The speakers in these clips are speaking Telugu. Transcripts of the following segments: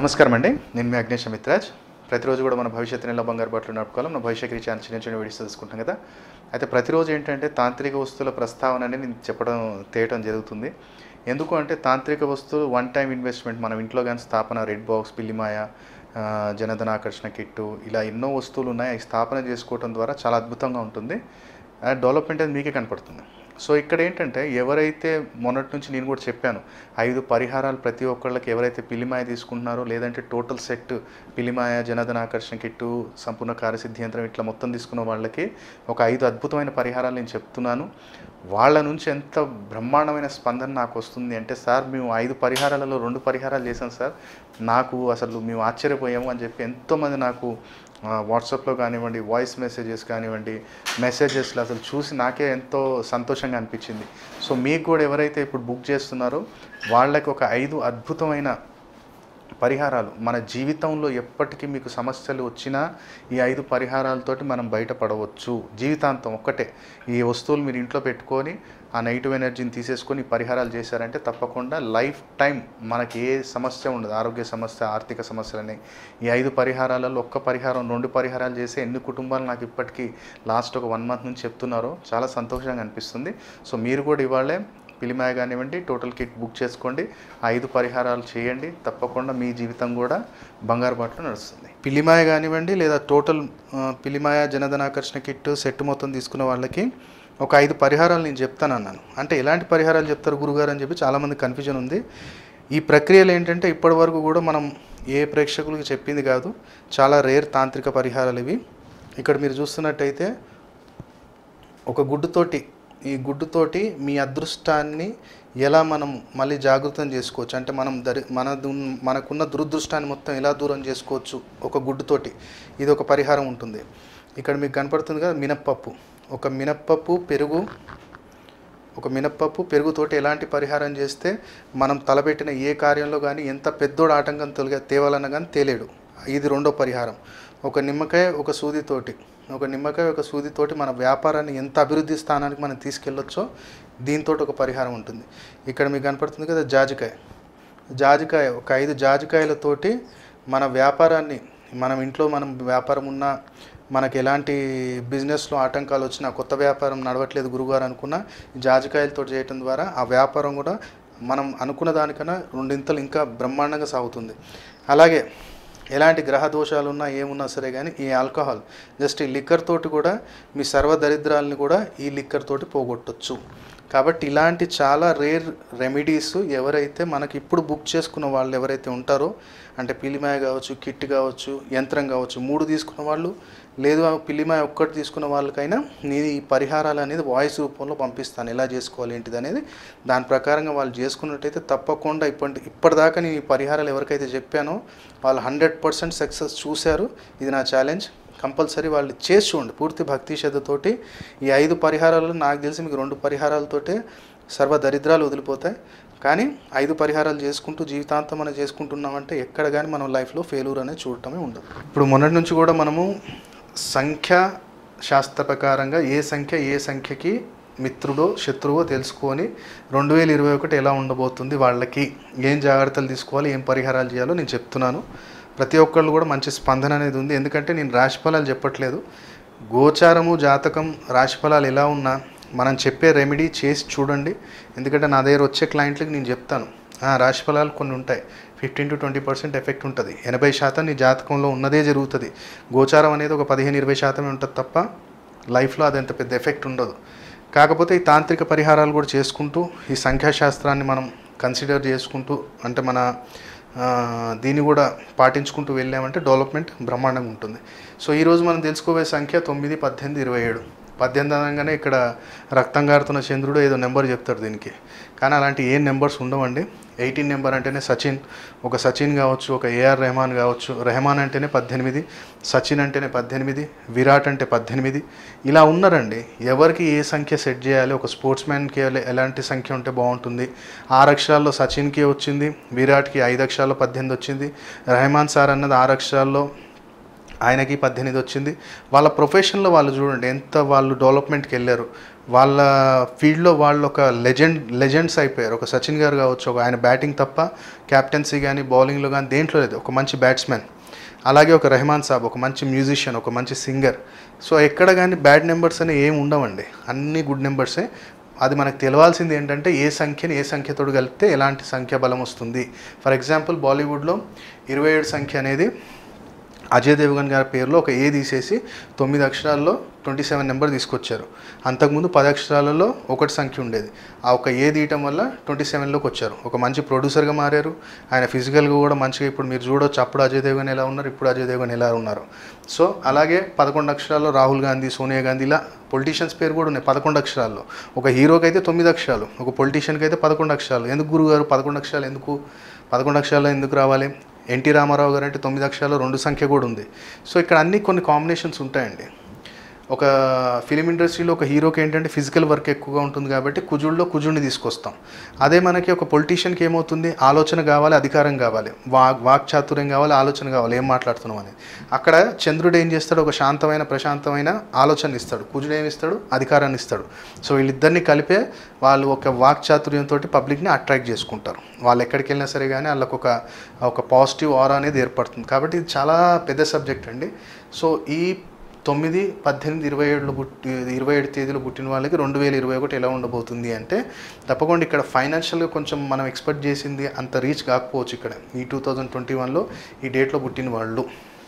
నమస్కారం అండి నేను మీ అగ్నేష్ మిత్రాజ్ ప్రతిరోజు కూడా మన భవిష్యత్తు నెల బంగారు బట్టలు నడుపుకోవాలి మన భవిష్యత్ రీచ్ చిన్న చిన్న వీడియోస్ తెలుసుకుంటాం కదా అయితే ప్రతిరోజు ఏంటంటే తాంత్రిక వస్తువుల ప్రస్తావన అనేది నేను చెప్పడం తేయటం జరుగుతుంది ఎందుకు అంటే తాంత్రిక వస్తువులు వన్ టైం ఇన్వెస్ట్మెంట్ మనం ఇంట్లో కానీ స్థాపన రెడ్ బాక్స్ పిల్లిమాయ ఆ, జనధన ఆకర్షణ కిట్టు ఇలా ఎన్నో వస్తువులు ఉన్నాయి అవి స్థాపన చేసుకోవడం ద్వారా చాలా అద్భుతంగా ఉంటుంది ఆ డెవలప్మెంట్ అనేది మీకే కనపడుతుంది సో ఇక్కడ ఏంటంటే ఎవరైతే మొన్నటి నుంచి నేను కూడా చెప్పాను ఐదు పరిహారాలు ప్రతి ఒక్కళ్ళకి ఎవరైతే పిలిమాయ తీసుకుంటున్నారో లేదంటే టోటల్ సెట్ పిలిమాయ జనధన ఆకర్షణ కిట్టు సంపూర్ణ కార్యసిద్ధి యంత్రం ఇట్లా మొత్తం తీసుకున్న వాళ్ళకి ఒక ఐదు అద్భుతమైన పరిహారాలు నేను చెప్తున్నాను వాళ్ళ నుంచి ఎంత బ్రహ్మాండమైన స్పందన నాకు వస్తుంది అంటే సార్ మేము ఐదు పరిహారాలలో రెండు పరిహారాలు చేశాం సార్ నాకు అసలు మేము ఆశ్చర్యపోయాము అని చెప్పి ఎంతోమంది నాకు ఆ, వాట్సాప్లో కానివ్వండి వాయిస్ మెసేజెస్ కానివ్వండి మెసేజెస్లో అసలు చూసి నాకే ఎంతో సంతోషంగా అనిపించింది సో మీకు కూడా ఎవరైతే ఇప్పుడు బుక్ చేస్తున్నారో వాళ్ళకి ఒక ఐదు అద్భుతమైన పరిహారాలు మన జీవితంలో ఎప్పటికీ మీకు సమస్యలు వచ్చినా ఈ ఐదు పరిహారాలతోటి మనం బయటపడవచ్చు జీవితాంతం ఒక్కటే ఈ వస్తువులు మీరు ఇంట్లో పెట్టుకొని ఆ నెగిటివ్ ఎనర్జీని తీసేసుకొని ఈ పరిహారాలు చేశారంటే తప్పకుండా లైఫ్ టైం మనకి ఏ సమస్య ఉండదు ఆరోగ్య సమస్య ఆర్థిక సమస్యలని ఈ ఐదు పరిహారాలలో ఒక్క పరిహారం రెండు పరిహారాలు చేసి ఎన్ని కుటుంబాలు నాకు ఇప్పటికీ లాస్ట్ ఒక వన్ మంత్ నుంచి చెప్తున్నారో చాలా సంతోషంగా అనిపిస్తుంది సో మీరు కూడా ఇవాళే పిలిమాయ కానివ్వండి టోటల్ కిట్ బుక్ చేసుకోండి ఆ ఐదు పరిహారాలు చేయండి తప్పకుండా మీ జీవితం కూడా బంగారు బాటలో నడుస్తుంది పిలిమాయ కానివ్వండి లేదా టోటల్ ఆ, పిలిమాయ జనధనాకర్షణ కిట్ సెట్ మొత్తం తీసుకున్న వాళ్ళకి ఒక ఐదు పరిహారాలు నేను చెప్తాను అన్నాను అంటే ఎలాంటి పరిహారాలు చెప్తారు గురుగారు అని చెప్పి చాలామంది కన్ఫ్యూజన్ ఉంది ఈ ప్రక్రియలు ఏంటంటే ఇప్పటి వరకు కూడా మనం ఏ ప్రేక్షకులకి చెప్పింది కాదు చాలా రేర్ తాంత్రిక పరిహారాలు ఇవి ఇక్కడ మీరు చూస్తున్నట్టయితే ఒక గుడ్డుతోటి ఈ గుడ్డుతోటి మీ అదృష్టాన్ని ఎలా మనం మళ్ళీ జాగృతం చేసుకోవచ్చు అంటే మనం దరి మన దున్- మనకున్న దురదృష్టాన్ని మొత్తం ఎలా దూరం చేసుకోవచ్చు ఒక గుడ్డుతోటి ఇది ఒక పరిహారం ఉంటుంది ఇక్కడ మీకు కనపడుతుంది కదా మినప్పప్పు ఒక మినప్పప్పు పెరుగు ఒక మినప్పప్పు పెరుగుతోటి ఎలాంటి పరిహారం చేస్తే మనం తలపెట్టిన ఏ కార్యంలో కానీ ఎంత పెద్దోడు ఆటంకం తొలగ తేవాలన్నా కానీ తేలేడు ఇది రెండో పరిహారం ఒక నిమ్మకాయ ఒక సూదితోటి ఒక నిమ్మకాయ ఒక సూదితోటి మన వ్యాపారాన్ని ఎంత అభివృద్ధి స్థానానికి మనం తీసుకెళ్ళొచ్చో దీంతో ఒక పరిహారం ఉంటుంది ఇక్కడ మీకు కనపడుతుంది కదా జాజికాయ జాజికాయ ఒక ఐదు జాజికాయలతోటి మన వ్యాపారాన్ని మనం ఇంట్లో మనం వ్యాపారం ఉన్నా మనకి ఎలాంటి బిజినెస్లో ఆటంకాలు వచ్చినా కొత్త వ్యాపారం నడవట్లేదు గురుగారు అనుకున్నా ఈ జాజికాయలతో చేయటం ద్వారా ఆ వ్యాపారం కూడా మనం అనుకున్న దానికన్నా రెండింతలు ఇంకా బ్రహ్మాండంగా సాగుతుంది అలాగే ఎలాంటి గ్రహ దోషాలు ఉన్నా ఏమున్నా సరే కానీ ఈ ఆల్కహాల్ జస్ట్ ఈ లిక్కర్ తోటి కూడా మీ సర్వదరిద్రాలని కూడా ఈ లిక్కర్ తోటి పోగొట్టొచ్చు కాబట్టి ఇలాంటి చాలా రేర్ రెమెడీస్ ఎవరైతే మనకి ఇప్పుడు బుక్ చేసుకున్న వాళ్ళు ఎవరైతే ఉంటారో అంటే పిల్లిమాయ కావచ్చు కిట్ కావచ్చు యంత్రం కావచ్చు మూడు తీసుకున్న వాళ్ళు లేదు ఆ పిల్లిమాయ ఒక్కటి తీసుకున్న వాళ్ళకైనా నేను ఈ పరిహారాలు అనేది వాయిస్ రూపంలో పంపిస్తాను ఎలా చేసుకోవాలి ఏంటిది అనేది దాని ప్రకారంగా వాళ్ళు చేసుకున్నట్టయితే తప్పకుండా ఇప్పటి ఇప్పటిదాకా నేను ఈ పరిహారాలు ఎవరికైతే చెప్పానో వాళ్ళు హండ్రెడ్ పర్సెంట్ సక్సెస్ చూశారు ఇది నా ఛాలెంజ్ కంపల్సరీ వాళ్ళు చేసి చూడండి పూర్తి భక్తి శ్రద్ధతోటి ఈ ఐదు పరిహారాలు నాకు తెలిసి మీకు రెండు పరిహారాలతోటే సర్వ దరిద్రాలు వదిలిపోతాయి కానీ ఐదు పరిహారాలు చేసుకుంటూ జీవితాంతం మనం చేసుకుంటున్నామంటే ఎక్కడ కానీ మనం లైఫ్లో ఫెయిల్యూర్ అనేది చూడటమే ఉండదు ఇప్పుడు మొన్నటి నుంచి కూడా మనము సంఖ్య శాస్త్ర ప్రకారంగా ఏ సంఖ్య ఏ సంఖ్యకి మిత్రుడో శత్రువో తెలుసుకొని రెండు వేల ఇరవై ఒకటి ఎలా ఉండబోతుంది వాళ్ళకి ఏం జాగ్రత్తలు తీసుకోవాలి ఏం పరిహారాలు చేయాలో నేను చెప్తున్నాను ప్రతి ఒక్కళ్ళు కూడా మంచి స్పందన అనేది ఉంది ఎందుకంటే నేను రాశిఫలాలు చెప్పట్లేదు గోచారము జాతకం రాశిఫలాలు ఎలా ఉన్నా మనం చెప్పే రెమెడీ చేసి చూడండి ఎందుకంటే నా దగ్గర వచ్చే క్లయింట్లకి నేను చెప్తాను "ఆ, రాశిఫలాలు కొన్ని ఉంటాయి fifteen to twenty percent effect ఉంటుంది ఎనభై శాతం నీ జాతకంలో ఉన్నదే జరుగుతుంది గోచారం అనేది ఒక పదిహేను ఇరవై శాతమే ఉంటుంది తప్ప లైఫ్లో అది అంత పెద్ద ఎఫెక్ట్ ఉండదు కాకపోతే ఈ తాంత్రిక పరిహారాలు కూడా చేసుకుంటూ ఈ సంఖ్యాశాస్త్రాన్ని మనం కన్సిడర్ చేసుకుంటూ అంటే మన ఆ, దీన్ని కూడా పాటించుకుంటూ వెళ్ళామంటే డెవలప్మెంట్ బ్రహ్మాండంగా ఉంటుంది సో ఈరోజు మనం తెలుసుకోబోయే సంఖ్య తొమ్మిది పద్దెనిమిది ఇరవై ఏడు పద్దెనిమిది అనగానే ఇక్కడ రక్తం గారుతున్న చంద్రుడు ఏదో నెంబర్ చెప్తాడు దీనికి కానీ అలాంటి ఏ నెంబర్స్ ఉండవండి ఎయిటీన్ నెంబర్ అంటేనే సచిన్ ఒక సచిన్ కావచ్చు ఒక ఏఆర్ రెహమాన్ కావచ్చు రెహమాన్ అంటేనే పద్దెనిమిది సచిన్ అంటేనే పద్దెనిమిది విరాట్ అంటే పద్దెనిమిది ఇలా ఉన్నారండి ఎవరికి ఏ సంఖ్య సెట్ చేయాలి ఒక స్పోర్ట్స్ మ్యాన్కి ఎలాంటి సంఖ్య ఉంటే బాగుంటుంది ఆరు అక్షరాల్లో సచిన్కి వచ్చింది విరాట్కి ఐదు అక్షరాల్లో పద్దెనిమిది వచ్చింది రెహమాన్ సార్ అన్నది ఆరు అక్షరాల్లో ఆయనకి పద్దెనిమిది వచ్చింది వాళ్ళ ప్రొఫెషన్లో వాళ్ళు చూడండి ఎంత వాళ్ళు డెవలప్మెంట్కి వెళ్ళారు వాళ్ళ ఫీల్డ్లో వాళ్ళు ఒక లెజెండ్ లెజెండ్స్ అయిపోయారు ఒక సచిన్ గారు కావచ్చు ఒక ఆయన బ్యాటింగ్ తప్ప క్యాప్టెన్సీ కానీ బౌలింగ్లో కానీ దేంట్లో లేదు ఒక మంచి బ్యాట్స్మెన్ అలాగే ఒక రెహమాన్ సాబ్ ఒక మంచి మ్యూజిషియన్ ఒక మంచి సింగర్ సో ఎక్కడ కానీ బ్యాడ్ నెంబర్స్ అని ఏమి ఉండవండి అన్ని గుడ్ నెంబర్సే అది మనకు తెలవాల్సింది ఏంటంటే ఏ సంఖ్యని ఏ సంఖ్యతోడు కలిపితే ఎలాంటి సంఖ్య బలం వస్తుంది ఫర్ ఎగ్జాంపుల్ బాలీవుడ్లో ఇరవై ఏడు సంఖ్య అనేది అజయ్ దేవగన్ గారి పేరులో ఒక ఏ తీసేసి తొమ్మిది అక్షరాల్లో ట్వంటీ సెవెన్ నెంబర్ తీసుకొచ్చారు అంతకుముందు పది అక్షరాలలో ఒకటి సంఖ్య ఉండేది ఆ ఒక ఏ తీయటం వల్ల ట్వంటీ సెవెన్లోకి వచ్చారు ఒక మంచి ప్రొడ్యూసర్గా మారారు ఆయన ఫిజికల్గా కూడా మంచిగా ఇప్పుడు మీరు చూడొచ్చు అప్పుడు అజయ్ దేవగన్ ఎలా ఉన్నారు ఇప్పుడు అజయ్ దేవగన్ ఎలా ఉన్నారు సో అలాగే పదకొండు అక్షరాల్లో రాహుల్ గాంధీ సోనియా గాంధీ ఇలా పొలిటీషియన్స్ పేరు కూడా ఉన్నాయి పదకొండు అక్షరాల్లో ఒక హీరోకి అయితే తొమ్మిది అక్షరాలు ఒక పొలిటీషియన్కి అయితే పదకొండు అక్షరాలు ఎందుకు గురుగారు పదకొండు అక్షరాలు ఎందుకు పదకొండు అక్షరాలు ఎందుకు రావాలి ఎన్టీ రామారావు గారు అంటే తొమ్మిది అక్షరాలు రెండు సంఖ్య కూడా ఉంది సో ఇక్కడ అన్ని కొన్ని కాంబినేషన్స్ ఉంటాయండి ఒక ఫిలిం ఇండస్ట్రీలో ఒక హీరోకి ఏంటంటే ఫిజికల్ వర్క్ ఎక్కువగా ఉంటుంది కాబట్టి కుజుల్లో కుజుడిని తీసుకొస్తాం అదే మనకి ఒక పొలిటీషియన్కి ఏమవుతుంది ఆలోచన కావాలి అధికారం కావాలి వాక్ వాక్చాతుర్యం కావాలి ఆలోచన కావాలి ఏం మాట్లాడుతున్నాం అనేది అక్కడ చంద్రుడు ఏం చేస్తాడు ఒక శాంతమైన ప్రశాంతమైన ఆలోచన ఇస్తాడు కుజుడు ఏమి ఇస్తాడు అధికారాన్ని ఇస్తాడు సో వీళ్ళిద్దరిని కలిపే వాళ్ళు ఒక వాక్చాతుర్యంతో పబ్లిక్ని అట్రాక్ట్ చేసుకుంటారు వాళ్ళు ఎక్కడికి వెళ్ళినా సరే కానీ వాళ్ళకు ఒక ఒక పాజిటివ్ ఆరా అనేది ఏర్పడుతుంది కాబట్టి ఇది చాలా పెద్ద సబ్జెక్ట్ అండి సో ఈ తొమ్మిది పద్దెనిమిది ఇరవై ఏడులో పుట్టి ఇరవై ఏడు తేదీలో పుట్టిన వాళ్ళకి రెండు వేల ఇరవై ఒకటి ఎలా ఉండబోతుంది అంటే తప్పకుండా ఇక్కడ ఫైనాన్షియల్గా కొంచెం మనం ఎక్స్పెక్ట్ చేసింది అంత రీచ్ కాకపోవచ్చు ఇక్కడ ఈ టూ థౌజండ్ ట్వంటీ వన్లో ఈ డేట్లో పుట్టిన వాళ్ళు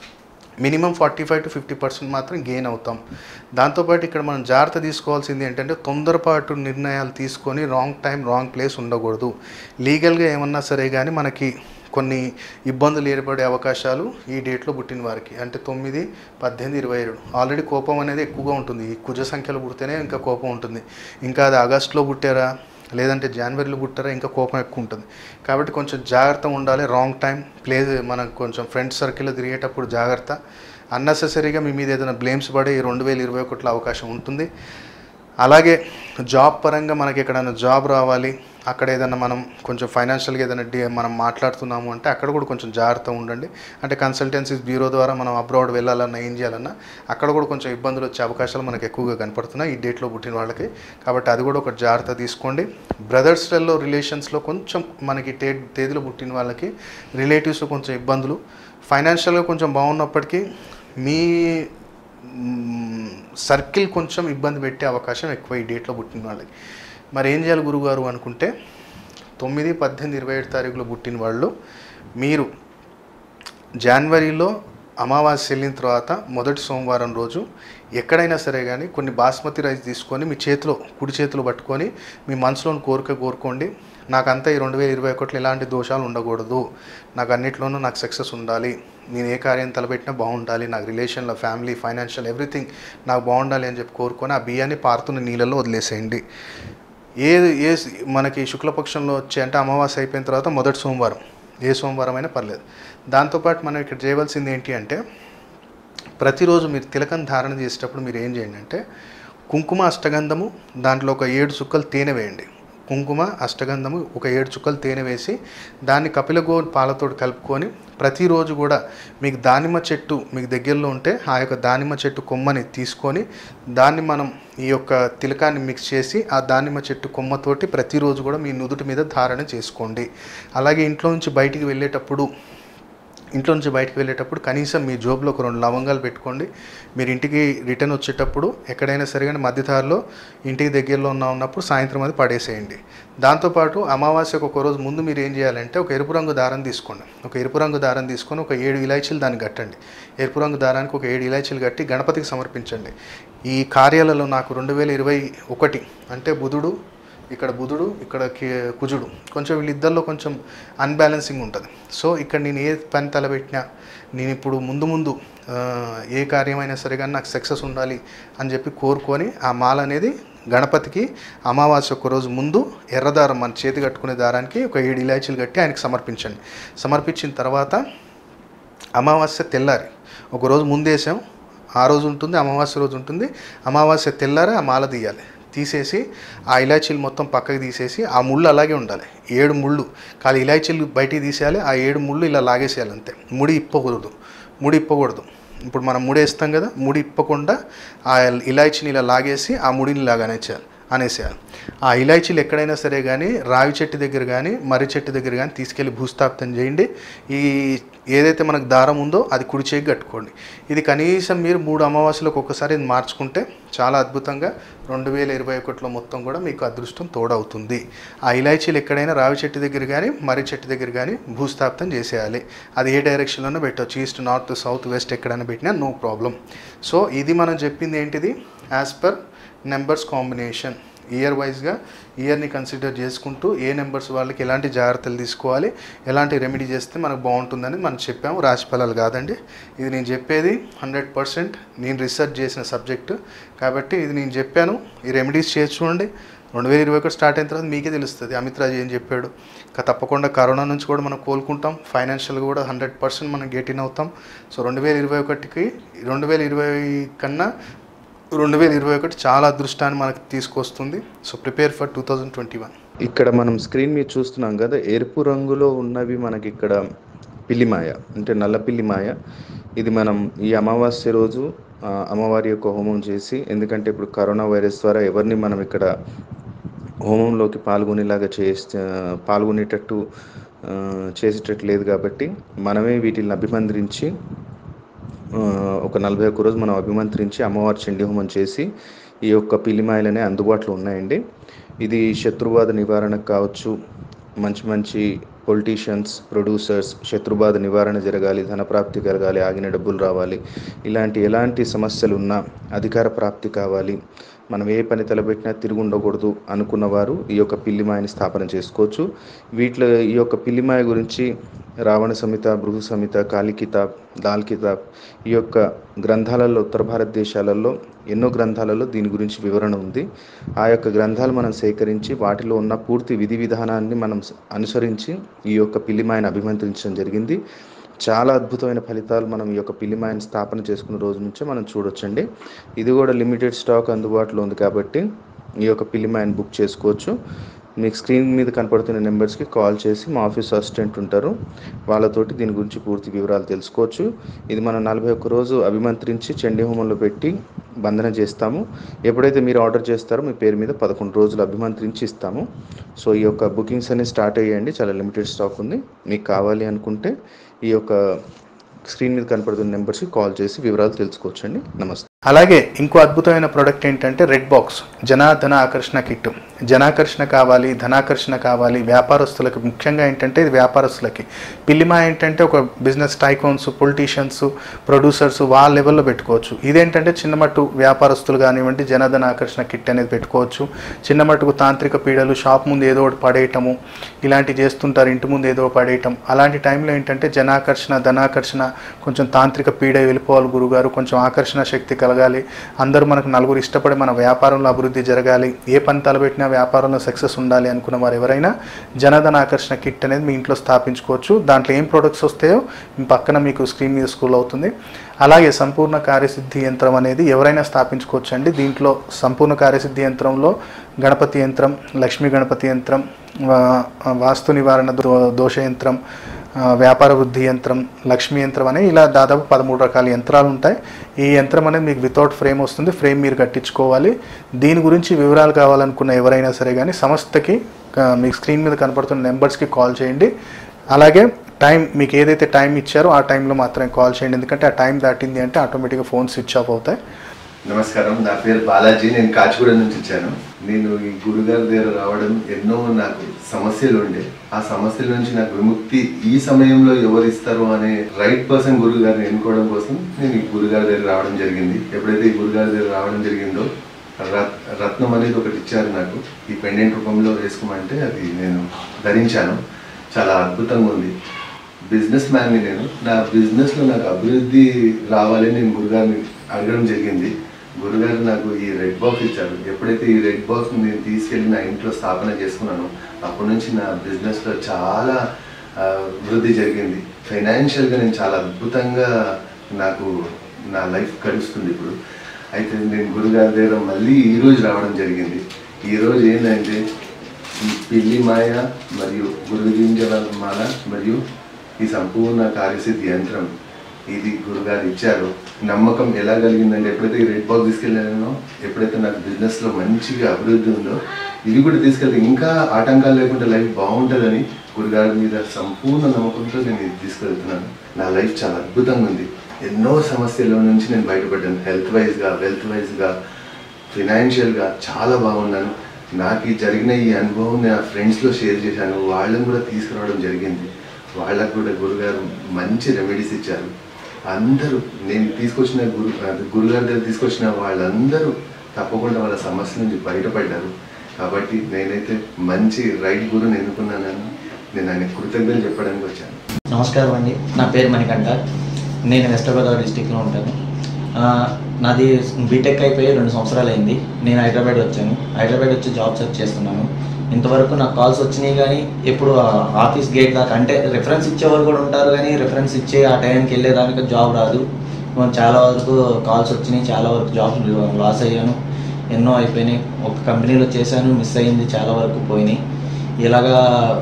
minimum forty five to fifty percent మాత్రం గెయిన్ అవుతాం దాంతోపాటు ఇక్కడ మనం జాగ్రత్త తీసుకోవాల్సింది ఏంటంటే తొందరపాటు నిర్ణయాలు తీసుకొని రాంగ్ టైం రాంగ్ ప్లేస్ ఉండకూడదు లీగల్గా ఏమన్నా సరే కానీ మనకి కొన్ని ఇబ్బందులు ఏర్పడే అవకాశాలు ఈ డేట్లో పుట్టిన వారికి అంటే తొమ్మిది పద్దెనిమిది ఇరవై ఏడు ఆల్రెడీ కోపం అనేది ఎక్కువగా ఉంటుంది ఈ కుజ సంఖ్యలో పుడితేనే ఇంకా కోపం ఉంటుంది ఇంకా అది ఆగస్టులో పుట్టారా లేదంటే జనవరిలో పుట్టారా ఇంకా కోపం ఎక్కువ ఉంటుంది కాబట్టి కొంచెం జాగ్రత్త ఉండాలి రాంగ్ టైం ప్లే మనం కొంచెం ఫ్రెండ్స్ సర్కిల్లో తిరిగేటప్పుడు జాగ్రత్త అన్నెసెసరీగా మీ మీద ఏదైనా బ్లేమ్స్ పడే ఈ రెండు వేల ఇరవై ఒకటిలో అవకాశం ఉంటుంది అలాగే జాబ్ పరంగా మనకి ఎక్కడైనా జాబ్ రావాలి అక్కడ ఏదైనా మనం కొంచెం ఫైనాన్షియల్గా ఏదైనా డి మనం మాట్లాడుతున్నాము అంటే అక్కడ కూడా కొంచెం జాగ్రత్త ఉండండి అంటే కన్సల్టెన్సీస్ బ్యూరో ద్వారా మనం అబ్రాడ్ వెళ్ళాలన్నా ఏం చేయాలన్నా అక్కడ కూడా కొంచెం ఇబ్బందులు వచ్చే అవకాశాలు మనకు ఎక్కువగా కనపడుతున్నాయి ఈ డేట్లో పుట్టిన వాళ్ళకి కాబట్టి అది కూడా ఒక జాగ్రత్త తీసుకోండి బ్రదర్స్లలో రిలేషన్స్లో కొంచెం మనకి టే తేదీలో పుట్టిన వాళ్ళకి రిలేటివ్స్లో కొంచెం ఇబ్బందులు ఫైనాన్షియల్గా కొంచెం బాగున్నప్పటికీ మీ సర్కిల్ కొంచెం ఇబ్బంది పెట్టే అవకాశం ఎక్కువ ఈ డేట్లో పుట్టిన వాళ్ళకి మరి ఏం చేయాలి గురుగారు అనుకుంటే తొమ్మిది పద్దెనిమిది ఇరవై ఏడు తారీఖులో పుట్టిన వాళ్ళు మీరు జనవరిలో అమావాస్య వెళ్ళిన తర్వాత మొదటి సోమవారం రోజు ఎక్కడైనా సరే కానీ కొన్ని బాస్మతి రైస్ తీసుకొని మీ చేతిలో కుడి చేతిలో పట్టుకొని మీ మనసులోని కోరిక కోరుకోండి నాకంతా ఈ రెండు వేల ఇరవై ఒకటిలో ఎలాంటి దోషాలు ఉండకూడదు నాకు అన్నిట్లోనూ నాకు సక్సెస్ ఉండాలి నేను ఏ కార్యం తలపెట్టినా బాగుండాలి నాకు రిలేషన్లో ఫ్యామిలీ ఫైనాన్షియల్ ఎవ్రీథింగ్ నాకు బాగుండాలి అని చెప్పి కోరుకొని ఆ బియ్యాన్ని పారుతున్న నీళ్ళలో వదిలేసేయండి ఏ ఏ మనకి శుక్లపక్షంలో వచ్చే అంటే అమావాస్య అయిపోయిన తర్వాత మొదటి సోమవారం ఏ సోమవారం అయినా పర్లేదు దాంతోపాటు మనం ఇక్కడ చేయవలసింది ఏంటి అంటే ప్రతిరోజు మీరు తిలకం ధారణ చేసేటప్పుడు మీరు ఏం చేయండి అంటే కుంకుమ అష్టగంధము దాంట్లో ఒక ఏడు చుక్కలు తేనె వేయండి కుంకుమ అష్టగంధము ఒక ఏడు చుక్కలు తేనె వేసి దాన్ని కపిలగో పాలతో కలుపుకొని ప్రతిరోజు కూడా మీకు దానిమ్మ చెట్టు మీకు దగ్గరలో ఉంటే ఆ యొక్క దానిమ్మ చెట్టు కొమ్మని తీసుకొని దాన్ని మనం ఈ యొక్క తిలకాన్ని మిక్స్ చేసి ఆ దానిమ్మ చెట్టు కొమ్మతోటి ప్రతిరోజు కూడా మీ నుదుటి మీద ధారణ చేసుకోండి అలాగే ఇంట్లో నుంచి బయటికి వెళ్ళేటప్పుడు ఇంట్లో నుంచి బయటకు వెళ్ళేటప్పుడు కనీసం మీ జోబులో ఒక రెండు లవంగాలు పెట్టుకోండి మీరు ఇంటికి రిటర్న్ వచ్చేటప్పుడు ఎక్కడైనా సరే కానీ మధ్యదారిలో ఇంటికి దగ్గరలో ఉన్న ఉన్నప్పుడు సాయంత్రం అది పడేసేయండి దాంతోపాటు అమావాస్యకు ఒక రోజు ముందు మీరు ఏం చేయాలంటే ఒక ఎరుపు రంగు దారం తీసుకోండి ఒక ఎరుపు రంగు దారం తీసుకొని ఒక ఏడు ఇలాచీలు దాన్ని కట్టండి ఎరుపు రంగు దారానికి ఒక ఏడు ఇలాచీలు కట్టి గణపతికి సమర్పించండి ఈ కార్యాలలో నాకు రెండు వేల ఇరవై ఒకటి అంటే బుధుడు ఇక్కడ బుధుడు ఇక్కడ కి- కుజుడు కొంచెం వీళ్ళిద్దరిలో కొంచెం అన్బ్యాలెన్సింగ్ ఉంటుంది సో ఇక్కడ నేను ఏ పని తలపెట్టినా నేను ఇప్పుడు ముందు ముందు ఆ, ఏ కార్యమైనా సరే కానీ నాకు సక్సెస్ ఉండాలి అని చెప్పి కోరుకొని ఆ మాల అనేది గణపతికి అమావాస్య ఒక రోజు ముందు ఎర్రదారం మన చేతి కట్టుకునే దారానికి ఒక ఏడు ఇలాచీలు కట్టి ఆయనకి సమర్పించండి సమర్పించిన తర్వాత అమావాస్య తెల్లారి ఒక రోజు ముందేసాం ఆ రోజు ఉంటుంది అమావాస్య రోజు ఉంటుంది అమావాస్య తెల్లారి ఆ మాల తీయాలి తీసేసి ఆ ఇలాచీలు మొత్తం పక్కకి తీసేసి ఆ ముళ్ళు అలాగే ఉండాలి ఏడు ముళ్ళు కాలి ఇలాచీలు బయటికి తీసేయాలి ఆ ఏడు ముళ్ళు ఇలా లాగేసేయాలి అంతే ముడి ఇప్పకూడదు ముడి ఇప్పకూడదు ఇప్పుడు మనం ముడి వేస్తాం కదా ముడి ఇప్పకుండా ఆ ఇలాచీని ఇలా లాగేసి ఆ ముడిని ఇలాగ అనేసేయాలి అనేసేయాలి ఆ ఇలాచీలు ఎక్కడైనా సరే కానీ రావి చెట్టు దగ్గర కానీ మర్రి చెట్టు దగ్గర కానీ తీసుకెళ్ళి భూస్థాపితం చేయండి ఈ ఏదైతే మనకు దారం ఉందో అది కుడి చేయి కట్టుకోండి ఇది కనీసం మీరు మూడు అమావాస్యలకు ఒక్కసారి ఇది మార్చుకుంటే చాలా అద్భుతంగా రెండు వేల ఇరవై ఒకటిలో మొత్తం కూడా మీకు అదృష్టం తోడవుతుంది ఆ ఇలాచీలు ఎక్కడైనా రావి చెట్టు దగ్గర కానీ మర్రి చెట్టు దగ్గర కానీ భూస్థాపితం చేసేయాలి అది ఏ డైరెక్షన్లోనో పెట్టవచ్చు ఈస్ట్ నార్త్ సౌత్ వెస్ట్ ఎక్కడైనా పెట్టినా నో ప్రాబ్లం సో ఇది మనం చెప్పింది ఏంటిది as per numbers combination year వైజ్గా ఇయర్ని కన్సిడర్ చేసుకుంటూ ఏ నెంబర్స్ వాళ్ళకి ఎలాంటి జాగ్రత్తలు తీసుకోవాలి ఎలాంటి రెమెడీ చేస్తే మనకు బాగుంటుందని మనం చెప్పాము రాశి ఫలాలు కాదండి ఇది నేను చెప్పేది హండ్రెడ్ పర్సెంట్ నేను రీసెర్చ్ చేసిన సబ్జెక్టు కాబట్టి ఇది నేను చెప్పాను ఈ రెమెడీస్ చేసి చూడండి రెండు వేల ఇరవై ఒకటి స్టార్ట్ అయిన తర్వాత మీకే తెలుస్తుంది అమిత్ రాజు ఏం చెప్పాడు ఇంకా తప్పకుండా కరోనా నుంచి కూడా మనం కోలుకుంటాం ఫైనాన్షియల్గా కూడా హండ్రెడ్ పర్సెంట్ మనం గెట్ ఇన్ అవుతాం సో రెండు వేల ఇరవై ఒకటికి రెండు వేల ఇరవై కన్నా రెండు వేల ఇరవై ఒకటి చాలా అదృష్టాన్ని మనకు తీసుకొస్తుంది so prepare for two thousand twenty one ఇక్కడ మనం స్క్రీన్ మీద చూస్తున్నాం కదా ఎరుపు రంగులో ఉన్నవి మనకి ఇక్కడ పిల్లిమాయ అంటే నల్ల పిల్లిమాయ ఇది మనం ఈ అమావాస్య రోజు ఆ, అమ్మవారి యొక్క హోమం చేసి ఎందుకంటే ఇప్పుడు కరోనా వైరస్ ద్వారా ఎవరిని మనం ఇక్కడ హోమంలోకి పాల్గొనేలాగా చేస్తే పాల్గొనేటట్టు ఆ, చేసేటట్టు లేదు కాబట్టి మనమే వీటిని అభిమంత్రించి ఆ, ఒక నలభై ఒక్క రోజు మనం అభిమంత్రించి అమ్మవారి చండీ హోమం చేసి ఈ యొక్క పిల్లిమాయలనే అందుబాటులో ఉన్నాయండి ఇది శత్రువాద నివారణకు కావచ్చు మంచి మంచి పొలిటీషియన్స్ ప్రొడ్యూసర్స్ శత్రుబాధ నివారణ జరగాలి ధనప్రాప్తి కలగాలి ఆగిన డబ్బులు రావాలి ఇలాంటి ఎలాంటి సమస్యలు ఉన్నా అధికార ప్రాప్తి కావాలి మనం ఏ పని తలపెట్టినా తిరిగి ఉండకూడదు అనుకున్న వారు ఈ యొక్క పిల్లిమాయని స్థాపన చేసుకోవచ్చు వీటిలో ఈ యొక్క పిల్లిమాయ గురించి రావణ సంహిత భృగు సంహిత కాళీ కితాబ్ దాల్ కితాబ్ ఈ యొక్క గ్రంథాలలో ఉత్తర భారతదేశాలలో ఎన్నో గ్రంథాలలో దీని గురించి వివరణ ఉంది ఆ యొక్క గ్రంథాలు మనం సేకరించి వాటిలో ఉన్న పూర్తి విధి విధానాన్ని మనం అనుసరించి ఈ యొక్క పిల్లిమాయను అభిమంత్రించడం జరిగింది చాలా అద్భుతమైన ఫలితాలు మనం ఈ యొక్క పిల్లిమాయని స్థాపన చేసుకున్న రోజు నుంచే మనం చూడొచ్చండి ఇది కూడా లిమిటెడ్ స్టాక్ అందుబాటులో ఉంది కాబట్టి ఈ యొక్క పిల్లిమాయని బుక్ చేసుకోవచ్చు మీకు స్క్రీన్ మీద కనపడుతున్న నెంబర్స్కి కాల్ చేసి మా ఆఫీస్ అసిస్టెంట్ ఉంటారు వాళ్ళతోటి దీని గురించి పూర్తి వివరాలు తెలుసుకోవచ్చు ఇది మనం నలభై ఒక్క రోజు అభిమంత్రించి చండీ హోమంలో పెట్టి బంధన చేస్తాము ఎప్పుడైతే మీరు ఆర్డర్ చేస్తారో మీ పేరు మీద పదకొండు రోజులు అభిమంత్రించి ఇస్తాము సో ఈ యొక్క బుకింగ్స్ అనేవి స్టార్ట్ అయ్యాయండి చాలా లిమిటెడ్ స్టాక్ ఉంది మీకు కావాలి అనుకుంటే ఈ యొక్క స్క్రీన్ మీద కనపడుతున్న నెంబర్స్కి కాల్ చేసి వివరాలు తెలుసుకోవచ్చండి నమస్తే అలాగే ఇంకో అద్భుతమైన ప్రోడక్ట్ ఏంటంటే రెడ్ బాక్స్ జనాధన ఆకర్షణ కిట్ జనాకర్షణ కావాలి ధనాకర్షణ కావాలి వ్యాపారస్తులకు ముఖ్యంగా ఏంటంటే ఇది వ్యాపారస్తులకి పిల్లిమా ఏంటంటే ఒక బిజినెస్ టైకోన్స్ పొలిటీషియన్స్ ప్రొడ్యూసర్స్ వాళ్ళ లెవెల్లో పెట్టుకోవచ్చు ఇదేంటంటే చిన్నమట్టు వ్యాపారస్తులు కానివ్వండి జనధన ఆకర్షణ కిట్ అనేది పెట్టుకోవచ్చు చిన్న మట్టుకు తాంత్రిక పీడలు షాప్ ముందు ఏదో ఒకటి పడేయటము ఇలాంటివి చేస్తుంటారు ఇంటి ముందు ఏదో ఒకటి పడేయటం అలాంటి టైంలో ఏంటంటే జనాకర్షణ ధనాకర్షణ కొంచెం తాంత్రిక పీడ వెళ్ళిపోవాలి గురుగారు కొంచెం ఆకర్షణ శక్తి కలగాలి అందరూ మనకు నలుగురు ఇష్టపడి మన వ్యాపారంలో అభివృద్ధి జరగాలి ఏ పని తలపెట్టినా వ్యాపారంలో సక్సెస్ ఉండాలి అనుకున్న వారు ఎవరైనా జనధన ఆకర్షణ కిట్ అనేది మీ ఇంట్లో స్థాపించుకోవచ్చు దాంట్లో ఏం ప్రొడక్ట్స్ వస్తాయో మీ పక్కన మీకు స్క్రీన్ మీద స్కూల్ అవుతుంది అలాగే సంపూర్ణ కార్యసిద్ధి యంత్రం అనేది ఎవరైనా స్థాపించుకోవచ్చు అండి దీంట్లో సంపూర్ణ కార్యసిద్ధి యంత్రంలో గణపతి యంత్రం లక్ష్మీ గణపతి యంత్రం వా- వాస్తు నివారణ దో- దోష యంత్రం ఆ, వ్యాపార వృద్ధి యంత్రం లక్ష్మీ యంత్రం అనే ఇలా దాదాపు పదమూడు రకాల యంత్రాలు ఉంటాయి ఈ యంత్రం అనేది మీకు వితౌట్ ఫ్రేమ్ వస్తుంది ఫ్రేమ్ మీరు కట్టించుకోవాలి దీని గురించి వివరాలు కావాలనుకున్న ఎవరైనా సరే కానీ సంస్థకి ఆ, మీకు స్క్రీన్ మీద కనపడుతున్న నెంబర్స్కి కాల్ చేయండి అలాగే టైం మీకు ఏదైతే టైం ఇచ్చారో ఆ టైంలో మాత్రమే కాల్ చేయండి ఎందుకంటే ఆ టైం దాటింది అంటే ఆటోమేటిక్గా ఫోన్ స్విచ్ ఆఫ్ అవుతాయి నమస్కారం నా పేరు బాలాజీ నేను కాచిగూడ నుంచి వచ్చాను నేను ఈ గురుగారి దగ్గర రావడం ఎన్నో నాకు సమస్యలు ఉండే ఆ సమస్యల నుంచి నాకు విముక్తి ఈ సమయంలో ఎవరు ఇస్తారు అనే రైట్ పర్సన్ గురువు గారిని ఎన్నుకోవడం కోసం నేను ఈ గురుగారి దగ్గర రావడం జరిగింది ఎప్పుడైతే ఈ గురుగారి దగ్గర రావడం జరిగిందో రత్- రత్నం అనేది ఒకటి ఇచ్చారు నాకు ఈ పెండెంట్ రూపంలో వేసుకోమంటే అది నేను ధరించాను చాలా అద్భుతంగా ఉంది బిజినెస్ మ్యాన్ని నేను నా బిజినెస్లో నాకు అభివృద్ధి రావాలని నేను గురుగారిని అడగడం జరిగింది గురుగారు నాకు ఈ రెడ్ బాక్స్ ఇచ్చారు ఎప్పుడైతే ఈ రెడ్ బాక్స్ నేను తీసుకెళ్ళి నా ఇంట్లో స్థాపన చేసుకున్నానో అప్పటి నుంచి నా బిజినెస్లో చాలా ఆ, వృద్ధి జరిగింది ఫైనాన్షియల్గా నేను చాలా అద్భుతంగా నాకు నా లైఫ్ గడుస్తుంది ఇప్పుడు అయితే నేను గురుగారి దగ్గర మళ్ళీ ఈ రోజు రావడం జరిగింది ఈ రోజు ఏంటంటే ఈ పిల్లి మాయ మరియు గురుగింజల మాల మరియు ఈ సంపూర్ణ కార్యసిద్ధి యంత్రం ఇది గురుగారు ఇచ్చారు నమ్మకం ఎలా కలిగిందంటే ఎప్పుడైతే ఈ రెడ్ బాక్స్ తీసుకెళ్ళానో ఎప్పుడైతే నాకు బిజినెస్లో మంచిగా అభివృద్ధి ఉందో ఇవి కూడా తీసుకెళ్తే ఇంకా ఆటంకాలు లేకుండా లైఫ్ బాగుంటుందని గురుగారి మీద సంపూర్ణ నమ్మకంతో నేను ఇది తీసుకెళ్తున్నాను నా లైఫ్ చాలా అద్భుతంగా ఉంది ఎన్నో సమస్యల నుంచి నేను బయటపడ్డాను హెల్త్ వైజ్గా వెల్త్ వైజ్గా ఫినాన్షియల్గా చాలా బాగున్నాను నాకు ఈ జరిగిన ఈ అనుభవం నా ఫ్రెండ్స్లో షేర్ చేశాను వాళ్ళని కూడా తీసుకురావడం జరిగింది వాళ్ళకు కూడా గురుగారు మంచి రెమెడీస్ ఇచ్చారు అందరూ నేను తీసుకొచ్చిన గురు అది గురుగారి దగ్గర తీసుకొచ్చిన వాళ్ళందరూ తప్పకుండా వాళ్ళ సమస్య నుంచి బయటపడ్డారు కాబట్టి నేనైతే మంచి రైట్ గురుని ఎన్నుకున్నానని నేను ఆయన కృతజ్ఞతలు చెప్పడానికి వచ్చాను నమస్కారం అండి నా పేరు మణికంఠ నేను వెస్ట్ గోదావరి డిస్టిక్లో ఉంటాను ఆ, నాది బీటెక్ అయిపోయి రెండు సంవత్సరాలు అయింది నేను హైదరాబాద్ వచ్చాను హైదరాబాద్ వచ్చి జాబ్ సెర్చ్ చేస్తున్నాను ఇంతవరకు నాకు కాల్స్ వచ్చినాయి కానీ ఎప్పుడు ఆ ఆఫీస్ గేట్ దాకా అంటే రిఫరెన్స్ ఇచ్చేవారు కూడా ఉంటారు కానీ రిఫరెన్స్ ఇచ్చే ఆ టైంకి వెళ్ళేదానికి జాబ్ రాదు చాలా వరకు కాల్స్ వచ్చినాయి చాలా వరకు జాబ్ లాస్ అయ్యాను ఎన్నో అయిపోయినాయి ఒక కంపెనీలో చేశాను మిస్ అయింది చాలా వరకు పోయినాయి ఇలాగా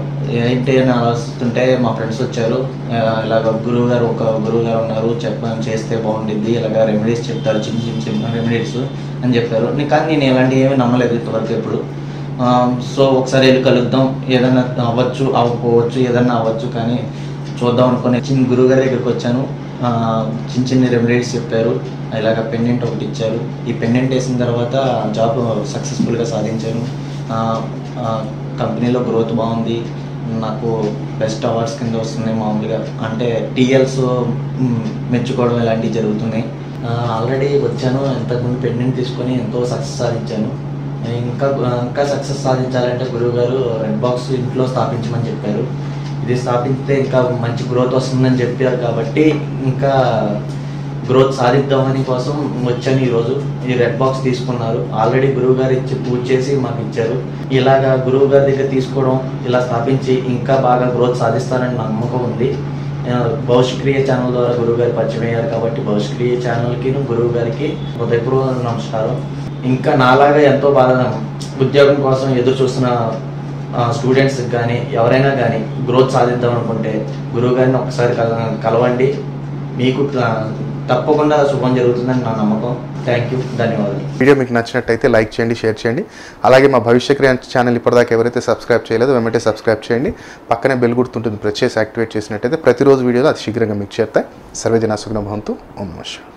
ఏంటి అని ఆలోచిస్తుంటే మా ఫ్రెండ్స్ వచ్చారు ఆ, ఇలాగ గురువు గారు ఒక గురువు గారు ఉన్నారు చెప్ప చేస్తే బాగుంటుంది ఇలాగ రెమెడీస్ చెప్తారు చిన్న చిన్న చిన్న రెమెడీస్ అని చెప్పారు నీ- కానీ నేను ఎలాంటి ఏమీ నమ్మలేదు ఇంతవరకు ఎప్పుడు ఆ, సో ఒకసారి వెళ్ళి కలుద్దాం ఏదైనా అవ్వచ్చు అవ్వకపోవచ్చు ఏదైనా అవ్వచ్చు కానీ చూద్దాం అనుకుని చిన్న గురువు గారి దగ్గరికి వచ్చాను ఆ, చిన్న చిన్న రెమెడీస్ చెప్పారు ఇలాగ పెండెంట్ ఒకటి ఇచ్చారు ఈ పెండెంట్ వేసిన తర్వాత జాబ్ సక్సెస్ఫుల్గా సాధించాను ఆ, ఆ, కంపెనీలో గ్రోత్ బాగుంది నాకు బెస్ట్ అవార్డ్స్ కింద వస్తున్నాయి మామూలుగా అంటే టీఎల్స్ మెచ్చుకోవడం ఇలాంటివి జరుగుతున్నాయి ఆల్రెడీ వచ్చాను ఇంతకుముందు పెండెంట్ తీసుకొని ఎంతో సక్సెస్ సాధించాను ఇంకా ఇంకా సక్సెస్ సాధించాలంటే గురువు గారు రెడ్ బాక్స్ ఇంట్లో స్థాపించమని చెప్పారు ఇది స్థాపిస్తే ఇంకా మంచి గ్రోత్ వస్తుందని చెప్పారు కాబట్టి ఇంకా గ్రోత్ సాధిద్దామని కోసం వచ్చాను ఈరోజు ఈ రెడ్ బాక్స్ తీసుకున్నారు ఆల్రెడీ గురువు గారు ఇచ్చి పూజ చేసి మాకు ఇచ్చారు ఇలాగా గురువు గారి దగ్గర తీసుకోవడం ఇలా స్థాపించి ఇంకా బాగా గ్రోత్ సాధిస్తారని నమ్మకం ఉంది ఆ, భవిష్క్రియ ఛానల్ ద్వారా గురువు గారు పరిచయం అయ్యారు కాబట్టి భవిష్క్రియ ఛానల్కి గురువు గారికి హృదయపూర్వక నమస్కారం ఇంకా నాలాగా ఎంతో బాధ ఉద్యోగం కోసం ఎదురు చూస్తున్న స్టూడెంట్స్కి కానీ ఎవరైనా కానీ గ్రోత్ సాధిద్దాం అనుకుంటే గురువు గారిని ఒకసారి కల- కలవండి మీకు ఆ, తప్పకుండా శుభం జరుగుతుందని నా నమ్మకం థ్యాంక్ యూ ధన్యవాదాలు వీడియో మీకు నచ్చినట్టయితే లైక్ చేయండి షేర్ చేయండి అలాగే మా భవిష్య క్రియ ఛానల్ ఇప్పటిదాకా ఎవరైతే సబ్స్క్రైబ్ చేయలేదో వెంటనే సబ్స్క్రైబ్ చేయండి పక్కనే బెల్ గుర్తుంటుంది ప్రెస్ చేసి యాక్టివేట్ చేసినట్టయితే ప్రతిరోజు వీడియోలో అది శీఘ్రంగా మీకు చేస్తాయి సర్వేజన సుగ్న భవంతు ఓం నమః శివాయ.